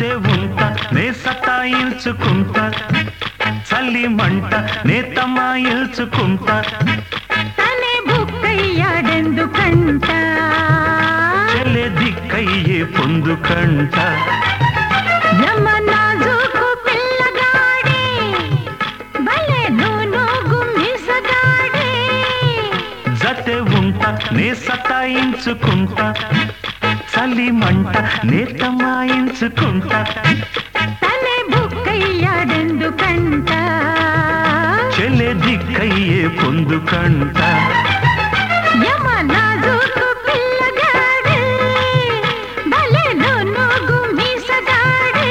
జతే ఉంటా నే సతాయించుకుంటా చల్లి మంట నే తమాయించుకుంటా తనే బుక్కయ్యాడెందుకంట చెల్లె దిక్కయ్యే పొందుకంట యమ నాజుకు పిల్లగాడే భలే నూనూగు మిసగాడే జతే ఉంటా నే సతాయించుకుంటా చల్లి మంట నే తమాయించుకుంటా తనే బుక్కయ్యాడెందుకంట చెల్లె దిక్కయ్యే పొందుకంట యమ నాజుకు పిల్లగాడే భలే నూనూగు మిసగాడే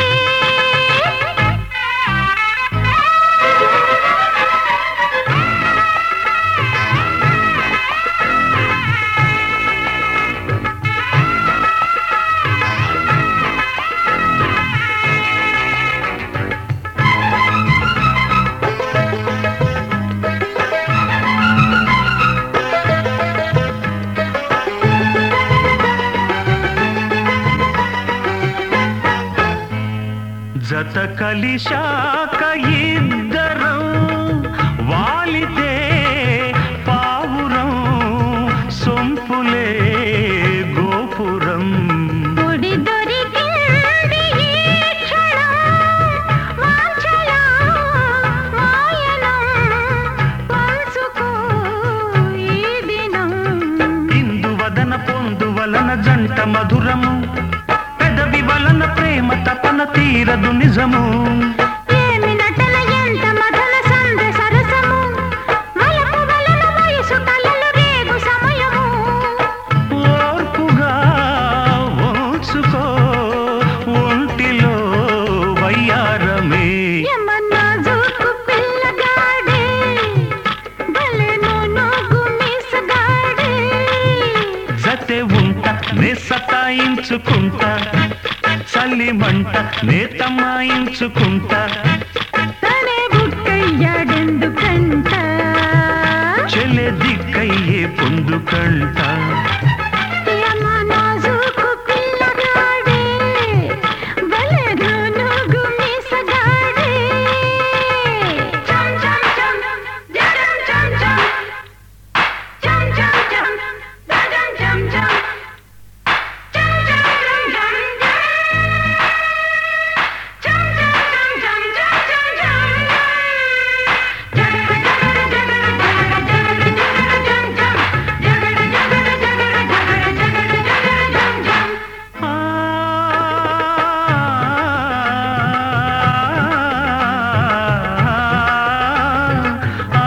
జత కలిశాక ఇద్దరం వాలితే పావురం సొంపులే గోపురం పొడి దొరికింది ఈ క్షణం వాంఛల మాయనం పంచుకో ఈ దినం ఇందువదన పొందు వలన జంట మధురము పెదవి వలన ప్రేమ తపన తీరదు నిజము ఏమి నటన ఎంత మధుర సంద సరసము వలపు వలన వయసు కలలు రేగు సమయము ఓర్పుగా ఓచుకో ఒంటిలో వయ్యారమే యమన్నా జోకు పిల్లగాడే భలే నూనూగు మీసగాడే జతే ఉంట నే సతాయించుకుంటా చల్లి మంట నే తమాయించుకుంటా తనే బుక్కయ్యాడెందుకంట చెల్లె దిక్కయ్యే పొందుకంట యమ నాజుకు పిల్లగాడే భలే నూనూగు మీసగాడే చం చం చం జడం చం చం చం చం చం జడం చం చం చం చం చం చం ఆ, ఆ,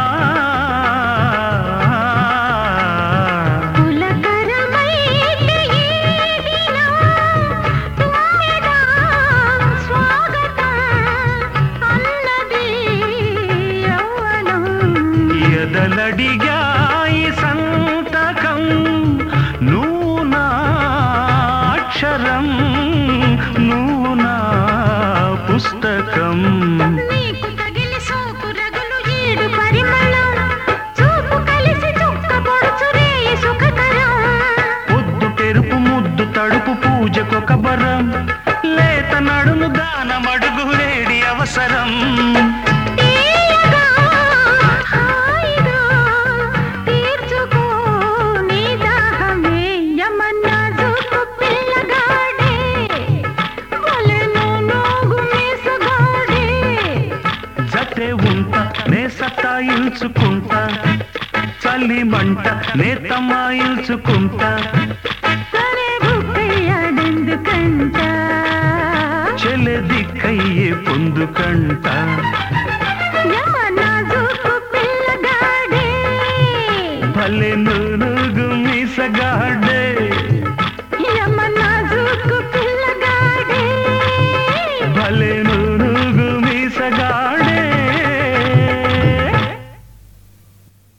ఆ. కులకరమైతే ఈ దినం తుమ్మెదా స్వాగతం అన్నది యవ్వనం ఎదలడిగాయి సంతకం నువ్వు నా అక్షరం నువ్వు నా పుస్తకం నీకు తగిలి సోకు రగులు ఏడు పరిమళం చూపు కలిసి చుక్క పొడుచు రే సుఖకరం పొద్దు తెరుపు ముద్దు తడుపు పూజకొక బరం లేత నడుము దానమడుగు వేడి అవసరం తీయగా హాయిగా తీర్చుకో నీ దాహమే యమన్నా జోకు పిల్లగాడే భలే నూనూగు మీసగాడే జతే ఉంటా నే సతాయించుకుంటా చల్లి మంట నే తమాయించుకుంటా సరే బుక్కయ్యాడెందుకంట చెల్లె దిక్కయ్యే పొందుకంట యమ